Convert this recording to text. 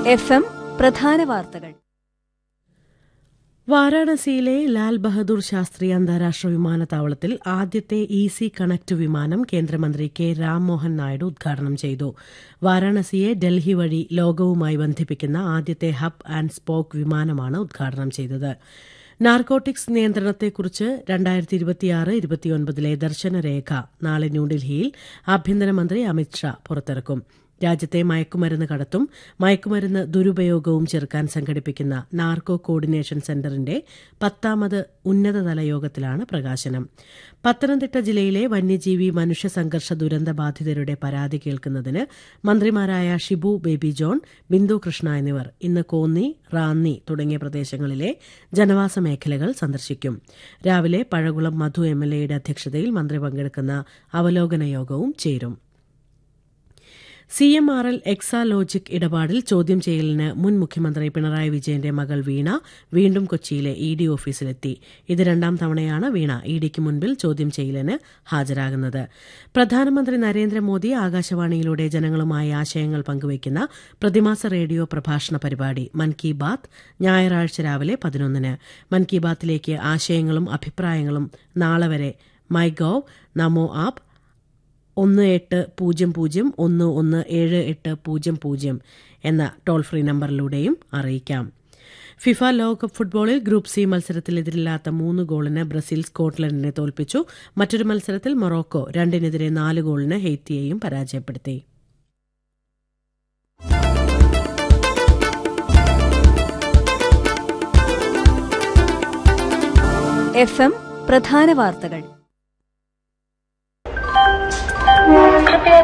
F M പ്രധാന വാർത്തകൾ വാരാണസിയിലെ ലാൽ ബഹദൂർ ശാസ്ത്രി അന്താരാഷ്ട്ര വിമാനത്താവളത്തിൽ ആദ്യത്തെ ഈസി കണക്ട് വിമാനം കേന്ദ്രമന്ത്രി കെ രാംമോഹൻ നായിഡു ഉദ്ഘാടനം ചെയ്തു വാരാണസിയെ ഡൽഹി വഴി ലോകവുമായി ബന്ധിപ്പിക്കുന്ന ആദ്യത്തെ ഹബ് ആൻഡ് സ്പോക്ക് വിമാനമാണ് ഉദ്ഘാടനം ചെയ്തത് നാർക്കോട്ടിക്സ് നിയന്ത്രണത്തെക്കുറിച്ച് രണ്ടായിരത്തി ഇരുപത്തിയാറ് ഇരുപത്തിയൊൻപതിലെ ദർശനരേഖ നാളെ ന്യൂഡൽഹിയിൽ ആഭ്യന്തരമന്ത്രി അമിത്ഷാ പുറത്തിറക്കും രാജ്യത്തെ മയക്കുമരുന്ന് കടത്തും മയക്കുമരുന്ന് ദുരുപയോഗവും ചെറുക്കാൻ സംഘടിപ്പിക്കുന്ന നാർക്കോ കോർഡിനേഷൻ സെന്ററിന്റെ പത്താമത് ഉന്നതതല യോഗത്തിലാണ് പ്രകാശനം പത്തനംതിട്ട ജില്ലയിലെ വന്യജീവി മനുഷ്യ സംഘർഷ ദുരന്ത ബാധിതരുടെ പരാതി കേൾക്കുന്നതിന് മന്ത്രിമാരായ ഷിബു ബേബി ജോൺ ബിന്ദു കൃഷ്ണ എന്നിവർ ഇന്ന് കോന്നി റാന്നി തുടങ്ങിയ പ്രദേശങ്ങളിലെ ജനവാസ മേഖലകൾ സന്ദർശിക്കും രാവിലെ പഴകുളം മധു എംഎൽഎയുടെ അധ്യക്ഷതയിൽ മന്ത്രി പങ്കെടുക്കുന്ന അവലോകന യോഗവും ചേരും C M R L Exalogic ഇടപാടിൽ ചോദ്യം ചെയ്യലിന് മുൻ മുഖ്യമന്ത്രി പിണറായി വിജയന്റെ മകൾ വീണ വീണ്ടും കൊച്ചിയിലെ ഇ ഡി ഓഫീസിലെത്തി ഇത് രണ്ടാം തവണയാണ് വീണ ഇ ഡിക്ക് മുൻപിൽ ചോദ്യം ചെയ്യലിന് ഹാജരാകുന്നത് പ്രധാനമന്ത്രി നരേന്ദ്രമോദി ആകാശവാണിയിലൂടെ ജനങ്ങളുമായി ആശയങ്ങൾ പങ്കുവയ്ക്കുന്ന പ്രതിമാസ റേഡിയോ പ്രഭാഷണ പരിപാടി മൻ കി ബാത്ത് ഞായറാഴ്ച രാവിലെ പതിനൊന്നിന് മൻ കി ബാത്തിലേക്ക് ആശയങ്ങളും അഭിപ്രായങ്ങളും നാളെ വരെ മൈ ഗോവ് നമോ ആപ്പ് ഒന്ന് എട്ട് പൂജ്യം പൂജ്യം ഒന്ന് ഒന്ന് ഏഴ് എട്ട് പൂജ്യം പൂജ്യം എന്ന ടോൾ ഫ്രീ നമ്പറിലൂടെയും അറിയിക്കാം ഫിഫ ലോകകപ്പ് ഫുട്ബോളിൽ ഗ്രൂപ്പ് സി മത്സരത്തിൽ എതിരില്ലാത്ത മൂന്ന് ഗോളിന് ബ്രസീൽ സ്കോട്ട്ലൻഡിനെ തോൽപ്പിച്ചു മറ്റൊരു മത്സരത്തിൽ മൊറോക്കോ രണ്ടിനെതിരെ നാല് ഗോളിന് ഹെയ്ത്തിയെയും പരാജയപ്പെടുത്തി എഫ് എം പ്രധാന വാർത്തകൾ